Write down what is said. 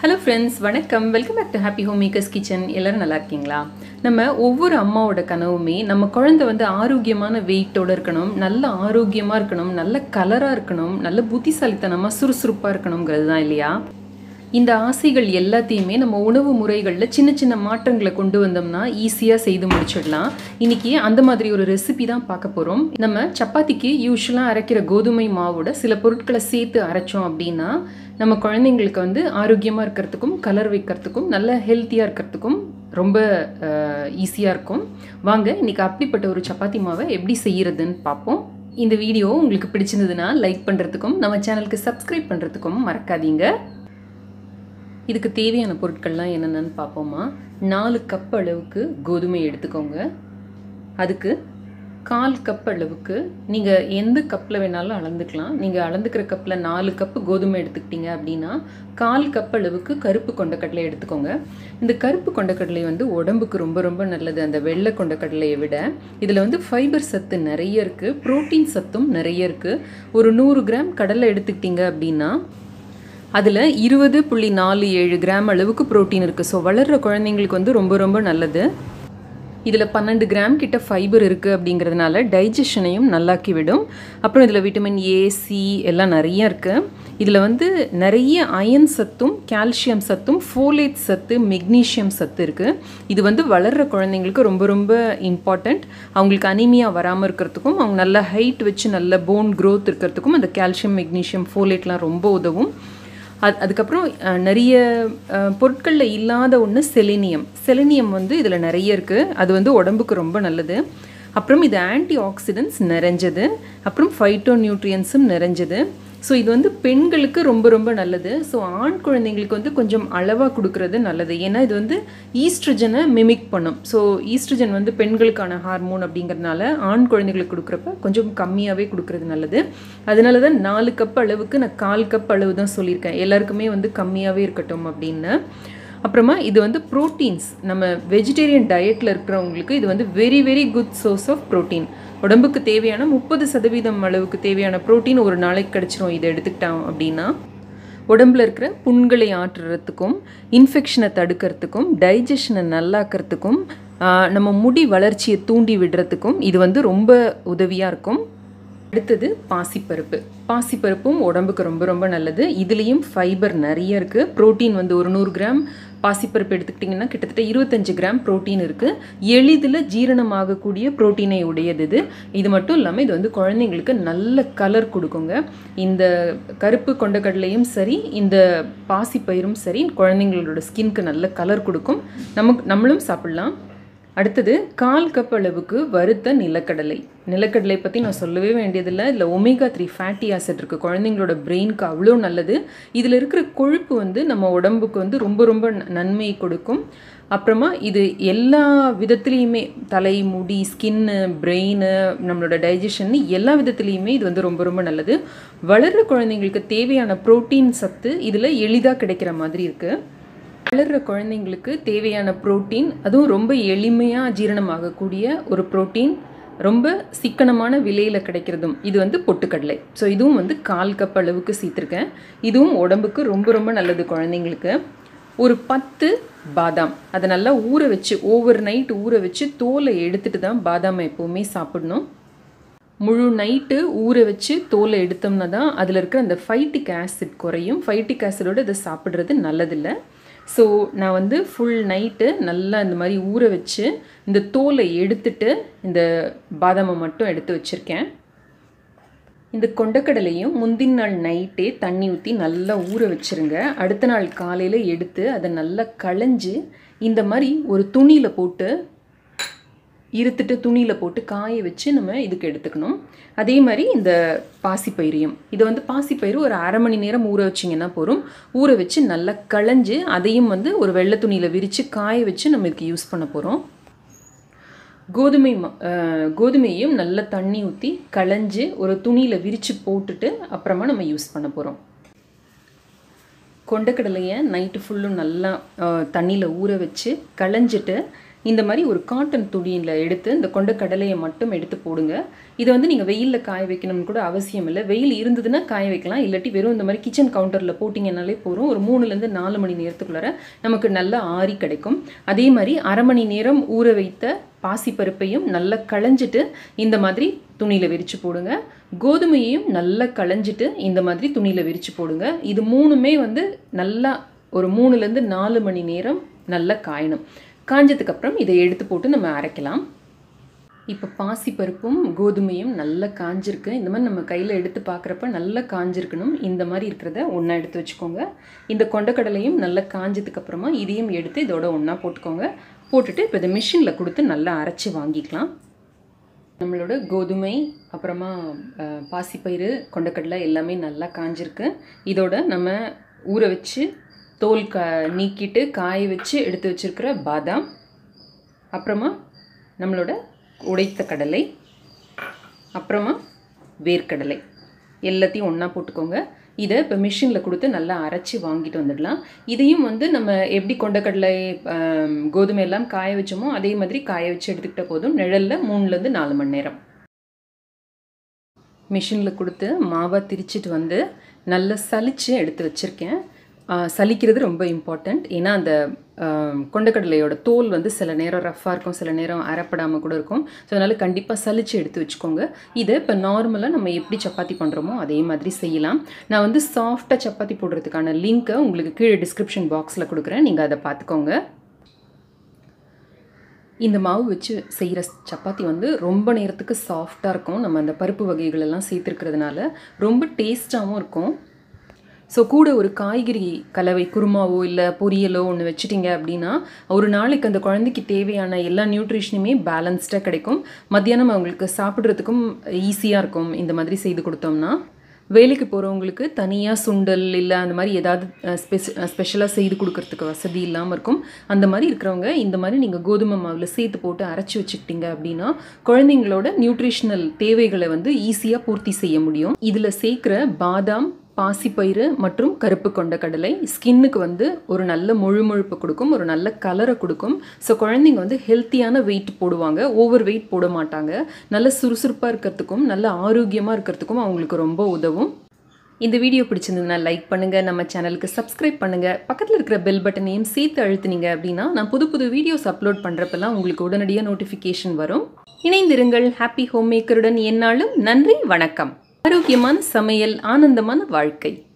hello friends வணக்கம் welcome back to happy home makers kitchen எல்லோரும் நல்லா இருக்கீங்களா நம்ம ஒவ்வொரு அம்மாவோட கனவுமே நம்ம குழந்தை வந்து ஆரோக்கியமான வெயிட்டோடு இருக்கணும் நல்ல ஆரோக்கியமாக இருக்கணும் நல்ல கலராக இருக்கணும் நல்ல புத்திசாலித்தனமாக சுறுசுறுப்பாக இருக்கணுங்கிறது தான் இல்லையா இந்த ஆசைகள் எல்லாத்தையுமே நம்ம உணவு முறைகளில் சின்ன சின்ன மாற்றங்களை கொண்டு வந்தோம்னா ஈஸியாக செய்து முடிச்சிடலாம் இன்றைக்கி அந்த மாதிரி ஒரு ரெசிபி தான் பார்க்க போகிறோம் நம்ம சப்பாத்திக்கு யூஸ்வலாக அரைக்கிற கோதுமை மாவோட சில பொருட்களை சேர்த்து அரைச்சோம் அப்படின்னா நம்ம குழந்தைங்களுக்கு வந்து ஆரோக்கியமாக இருக்கிறதுக்கும் கலர் வைக்கிறதுக்கும் நல்ல ஹெல்த்தியாக இருக்கிறதுக்கும் ரொம்ப ஈஸியாக இருக்கும் வாங்க இன்றைக்கி அப்படிப்பட்ட ஒரு சப்பாத்தி மாவை எப்படி செய்கிறதுன்னு பார்ப்போம் இந்த வீடியோ உங்களுக்கு பிடிச்சிருந்ததுன்னா லைக் பண்ணுறதுக்கும் நம்ம சேனலுக்கு சப்ஸ்கிரைப் பண்ணுறதுக்கும் மறக்காதீங்க இதுக்கு தேவையான பொருட்கள்லாம் என்னென்னு பார்ப்போமா நாலு கப் அளவுக்கு கோதுமை எடுத்துக்கோங்க அதுக்கு கால் கப் அளவுக்கு நீங்கள் எந்த கப்பில் வேணாலும் அளந்துக்கலாம் நீங்கள் அளந்துக்கிற கப்பில் நாலு கப்பு கோதுமை எடுத்துக்கிட்டீங்க அப்படின்னா கால் கப் அளவுக்கு கருப்பு கொண்டக்கடலை எடுத்துக்கோங்க இந்த கருப்பு கொண்டக்கடலை வந்து உடம்புக்கு ரொம்ப ரொம்ப நல்லது அந்த வெள்ளை கொண்டக்கடலையை விட இதில் வந்து ஃபைபர் சத்து நிறைய இருக்குது ப்ரோட்டீன் சத்தும் நிறைய இருக்குது ஒரு நூறு கிராம் கடலை எடுத்துக்கிட்டீங்க அப்படின்னா அதில் இருபது புள்ளி நாலு ஏழு கிராம் அளவுக்கு ப்ரோட்டீன் இருக்குது ஸோ வளர்கிற குழந்தைங்களுக்கு வந்து ரொம்ப ரொம்ப நல்லது இதில் பன்னெண்டு கிராம் கிட்ட ஃபைபர் இருக்குது அப்படிங்கிறதுனால டைஜஷனையும் நல்லாக்கி விடும் அப்புறம் இதில் விட்டமின் ஏ சி எல்லாம் நிறைய இருக்குது இதில் வந்து நிறைய அயன் சத்தும் கால்சியம் சத்தும் ஃபோலேட் சத்து மெக்னீஷியம் சத்து இருக்குது இது வந்து வளர்கிற குழந்தைங்களுக்கு ரொம்ப ரொம்ப இம்பார்ட்டண்ட் அவங்களுக்கு அனிமியா வராமல் இருக்கிறதுக்கும் அவங்க நல்ல ஹைட் வச்சு நல்ல போன் க்ரோத் இருக்கிறதுக்கும் அந்த கால்சியம் மெக்னீஷியம் ஃபோலேட்லாம் ரொம்ப உதவும் அது அதுக்கப்புறம் நிறைய பொருட்களில் இல்லாத ஒன்று செலினியம் செலினியம் வந்து இதில் நிறைய இருக்குது அது வந்து உடம்புக்கு ரொம்ப நல்லது அப்புறம் இது ஆன்டி ஆக்சிடென்ட்ஸ் நிறைஞ்சது அப்புறம் ஃபைட்டோ நியூட்ரியன்ஸும் நிறைஞ்சது ஸோ இது வந்து பெண்களுக்கு ரொம்ப ரொம்ப நல்லது ஸோ ஆண் குழந்தைங்களுக்கு வந்து கொஞ்சம் அளவாக கொடுக்கறது நல்லது ஏன்னா இது வந்து ஈஸ்ட்ரஜனை மிமிக் பண்ணும் ஸோ ஈஸ்ட்ரஜன் வந்து பெண்களுக்கான ஹார்மோன் அப்படிங்கிறதுனால ஆண் குழந்தைங்களுக்கு கொடுக்குறப்ப கொஞ்சம் கம்மியாகவே கொடுக்கறது நல்லது அதனால தான் நாலு கப் அளவுக்கு நான் கால் கப் அளவு தான் சொல்லியிருக்கேன் எல்லாருக்குமே வந்து கம்மியாகவே இருக்கட்டும் அப்படின்னு அப்புறமா இது வந்து ப்ரோட்டீன்ஸ் நம்ம வெஜிடேரியன் டயட்டில் இருக்கிறவங்களுக்கு இது வந்து very very good source of protein உடம்புக்கு தேவையான முப்பது சதவீதம் அளவுக்கு தேவையான ப்ரோட்டீன் ஒரு நாளைக்கு கிடச்சிரும் இதை எடுத்துக்கிட்டோம் அப்படின்னா உடம்புல இருக்கிற புண்களை ஆற்றுறதுக்கும் இன்ஃபெக்ஷனை தடுக்கிறதுக்கும் டைஜஷனை நல்லாக்கிறதுக்கும் நம்ம முடி வளர்ச்சியை தூண்டி விடுறதுக்கும் இது வந்து ரொம்ப உதவியாக இருக்கும் அடுத்தது பாசிப்பருப்பு பாசிப்பருப்பும் உடம்புக்கு ரொம்ப ரொம்ப நல்லது இதுலேயும் ஃபைபர் நிறைய இருக்குது ப்ரோட்டீன் வந்து ஒரு நூறு கிராம் பாசிப்பருப்பு எடுத்துக்கிட்டிங்கன்னா கிட்டத்தட்ட இருபத்தஞ்சு கிராம் ப்ரோட்டீன் இருக்குது எளிதில் ஜீரணமாகக்கூடிய ப்ரோட்டீனை உடையது இது இது மட்டும் இல்லாமல் இது வந்து குழந்தைங்களுக்கு நல்ல கலர் கொடுக்குங்க இந்த கருப்பு கொண்டக்கடலையும் சரி இந்த பாசிப்பயிரும் சரி குழந்தைங்களோட ஸ்கின்க்கு நல்ல கலர் கொடுக்கும் நமக்கு நம்மளும் சாப்பிட்லாம் அடுத்தது கால் கப் அளவுக்கு வறுத்த நிலக்கடலை நிலக்கடலை பற்றி நான் சொல்லவே வேண்டியதில்லை இதில் ஒமேகா த்ரீ ஃபேட்டி ஆசிட் இருக்குது குழந்தைங்களோட பிரெயினுக்கு அவ்வளோ நல்லது இதில் இருக்கிற கொழுப்பு வந்து நம்ம உடம்புக்கு வந்து ரொம்ப ரொம்ப நன்மையை கொடுக்கும் அப்புறமா இது எல்லா விதத்துலேயுமே தலை முடி ஸ்கின்னு பிரெயின் நம்மளோட டைஜஷன் எல்லா விதத்துலேயுமே இது வந்து ரொம்ப ரொம்ப நல்லது வளர்கிற குழந்தைங்களுக்கு தேவையான ப்ரோட்டீன் சத்து இதில் எளிதாக கிடைக்கிற மாதிரி இருக்குது வளர்கிற குழந்தைங்களுக்கு தேவையான ப்ரோட்டீன் அதுவும் ரொம்ப எளிமையாக ஜீரணமாகக்கூடிய ஒரு ப்ரோட்டீன் ரொம்ப சிக்கனமான விலையில் கிடைக்கிறதும் இது வந்து பொட்டுக்கடலை ஸோ இதுவும் வந்து கால் கப் அளவுக்கு சீத்திருக்கேன் இதுவும் உடம்புக்கு ரொம்ப ரொம்ப நல்லது குழந்தைங்களுக்கு ஒரு பத்து பாதாம் அதை நல்லா ஊற வச்சு ஓவர் நைட் ஊற வச்சு தோலை எடுத்துகிட்டு தான் பாதாமை எப்போவுமே சாப்பிடணும் முழு நைட்டு ஊற வச்சு தோலை எடுத்தோம்னா தான் அதில் இருக்கிற அந்த ஃபைட்டிக் ஆசிட் குறையும் ஃபைட்டிக் ஆசிடோடு இதை சாப்பிட்றது நல்லதில்லை ஸோ நான் வந்து ஃபுல் நைட்டு நல்லா இந்த மாதிரி ஊற வச்சு இந்த தோலை எடுத்துட்டு இந்த பாதாமை மட்டும் எடுத்து வச்சுருக்கேன் இந்த கொண்டக்கடலையும் முந்தின நாள் நைட்டே தண்ணி ஊற்றி நல்லா ஊற வச்சுருங்க அடுத்த நாள் காலையில் எடுத்து அதை நல்லா களைஞ்சு இந்த மாதிரி ஒரு துணியில் போட்டு இருத்துட்டு துணியில் போட்டு காய வச்சு நம்ம இதுக்கு எடுத்துக்கணும் அதே மாதிரி இந்த பாசிப்பயிரையும் இதை வந்து பாசிப்பயிறு ஒரு அரை மணி நேரம் ஊற வச்சிங்கன்னா போகும் ஊற வச்சு நல்லா களைஞ்சு அதையும் வந்து ஒரு வெள்ளை துணியில் விரித்து காய வச்சு நம்ம இதுக்கு யூஸ் பண்ண போகிறோம் கோதுமை கோதுமையும் நல்லா தண்ணி ஊற்றி களைஞ்சு ஒரு துணியில் விரித்து போட்டுட்டு அப்புறமா நம்ம யூஸ் பண்ண போகிறோம் கொண்டக்கடலையை நைட்டு ஃபுல்லும் நல்லா தண்ணியில் ஊற வச்சு களைஞ்சிட்டு இந்த மாதிரி ஒரு காட்டன் துணியில் எடுத்து இந்த கொண்ட கடலையை மட்டும் எடுத்து போடுங்க இதை வந்து நீங்கள் வெயிலில் காய வைக்கணும்னு கூட அவசியம் இல்லை வெயில் இருந்ததுன்னா காய வைக்கலாம் இல்லாட்டி வெறும் இந்த மாதிரி கிச்சன் கவுண்டரில் போட்டிங்கனாலே போதும் ஒரு மூணுலேருந்து நாலு மணி நேரத்துக்குள்ளார நமக்கு நல்லா ஆறி கிடைக்கும் அதே மாதிரி அரை மணி நேரம் ஊற வைத்த பாசிப்பருப்பையும் நல்லா களைஞ்சிட்டு இந்த மாதிரி துணியில் விரித்து போடுங்க கோதுமையையும் நல்லா களைஞ்சிட்டு இந்த மாதிரி துணியில் விரித்து போடுங்க இது மூணுமே வந்து நல்லா ஒரு மூணுலேருந்து நாலு மணி நேரம் நல்லா காயணும் காஞ்சதுக்கப்புறம் இதை எடுத்து போட்டு நம்ம அரைக்கலாம் இப்போ பாசிப்பருப்பும் கோதுமையும் நல்லா காஞ்சிருக்கு இந்த மாதிரி நம்ம கையில் எடுத்து பார்க்குறப்ப நல்லா காஞ்சிருக்கணும் இந்த மாதிரி இருக்கிறத ஒன்றா எடுத்து வச்சுக்கோங்க இந்த கொண்டக்கடலையும் நல்லா காஞ்சதுக்கப்புறமா இதையும் எடுத்து இதோட ஒன்றா போட்டுக்கோங்க போட்டுட்டு இப்போ இதை மிஷினில் கொடுத்து நல்லா அரைச்சி வாங்கிக்கலாம் நம்மளோட கோதுமை அப்புறமா அஹ், பாசிப்பயிறு கொண்டக்கடலை எல்லாமே நல்லா காஞ்சிருக்கு இதோட நம்ம ஊற வச்சு தோல் க நீக்கிட்டு காய வச்சு எடுத்து வச்சிருக்கிற பாதாம் அப்புறமா நம்மளோட உடைத்த கடலை அப்புறமா வேர்க்கடலை எல்லாத்தையும் ஒன்றா போட்டுக்கோங்க இதை இப்போ மிஷினில் கொடுத்து நல்லா அரைச்சி வாங்கிட்டு வந்துடலாம் இதையும் வந்து நம்ம எப்படி கொண்டக்கடலை ஆம், கோதுமை எல்லாம் காய வச்சோமோ அதே மாதிரி காய வச்சு எடுத்துக்கிட்ட போதும் நிழலில் மூணுலேருந்து நாலு மணி நேரம் மிஷினில் கொடுத்து மாவை திரிச்சிட்டு வந்து நல்லா சலிச்சு எடுத்து வச்சுருக்கேன் சலிக்கிறது ரொம்ப இம்பார்ட்டண்ட் ஏன்னா அந்த ஆம், கொண்டக்கடலையோட தோல் வந்து சில நேரம் ரஃப்பாக இருக்கும் சில நேரம் அரைப்படாமல் கூட இருக்கும் ஸோ அதனால் கண்டிப்பாக சலிச்சு எடுத்து வச்சுக்கோங்க இதை இப்போ நார்மலாக நம்ம எப்படி சப்பாத்தி பண்ணுறோமோ அதே மாதிரி செய்யலாம் நான் வந்து சாஃப்டாக சப்பாத்தி போடுறதுக்கான லிங்க்கை உங்களுக்கு கீழே டிஸ்கிரிப்ஷன் பாக்ஸில் கொடுக்குறேன் நீங்கள் அதை பார்த்துக்கோங்க இந்த மாவு வச்சு செய்கிற சப்பாத்தி வந்து ரொம்ப நேரத்துக்கு சாஃப்டாக இருக்கும் நம்ம அந்த பருப்பு வகைகள் எல்லாம் சேர்த்துருக்கிறதுனால ரொம்ப டேஸ்ட்டாகவும் இருக்கும் ஸோ கூட ஒரு காய்கறி கலவை குருமாவோ இல்லை பொரியலோ ஒன்று வச்சுட்டிங்க அப்படின்னா ஒரு நாளைக்கு அந்த குழந்தைக்கு தேவையான எல்லா நியூட்ரிஷனுமே பேலன்ஸ்டாக கிடைக்கும் மத்தியானம் அவங்களுக்கு சாப்பிட்றதுக்கும் ஈஸியாக இருக்கும் இந்த மாதிரி செய்து கொடுத்தோம்னா வேலைக்கு போகிறவங்களுக்கு தனியாக சுண்டல் இல்லை அந்த மாதிரி ஏதாவது ஸ்பெஷ ஸ்பெஷலாக செய்து கொடுக்கறதுக்கு வசதி இல்லாமல் இருக்கும் அந்த மாதிரி இருக்கிறவங்க இந்த மாதிரி நீங்கள் கோதுமை மாவில் சேர்த்து போட்டு அரைச்சி வச்சுக்கிட்டீங்க அப்படின்னா குழந்தைங்களோட நியூட்ரிஷனல் தேவைகளை வந்து ஈஸியாக பூர்த்தி செய்ய முடியும் இதில் சேர்க்குற பாதாம் பாசிப்பயிறு மற்றும் கருப்பு கொண்ட கடலை ஸ்கின்னுக்கு வந்து ஒரு நல்ல முழுமுழுப்பு கொடுக்கும் ஒரு நல்ல கலரை கொடுக்கும் ஸோ குழந்தைங்க வந்து ஹெல்த்தியான வெயிட் போடுவாங்க ஓவர் வெயிட் போட மாட்டாங்க நல்ல சுறுசுறுப்பாக இருக்கிறதுக்கும் நல்ல ஆரோக்கியமாக இருக்கிறதுக்கும் அவங்களுக்கு ரொம்ப உதவும் இந்த வீடியோ பிடிச்சிருந்ததுன்னா லைக் பண்ணுங்கள் நம்ம சேனலுக்கு சப்ஸ்கிரைப் பண்ணுங்கள் பக்கத்தில் இருக்கிற பெல் பட்டனையும் சேர்த்து அழுத்துனீங்க அப்படின்னா நான் புது புது வீடியோஸ் அப்லோட் பண்ணுறப்பெல்லாம் உங்களுக்கு உடனடியாக நோட்டிஃபிகேஷன் வரும் இணைந்திருங்கள் ஹாப்பி ஹோம் மேக்கருடன் என்னாலும் நன்றி வணக்கம் ஆரோக்கியமான சமையல் ஆனந்தமான வாழ்க்கை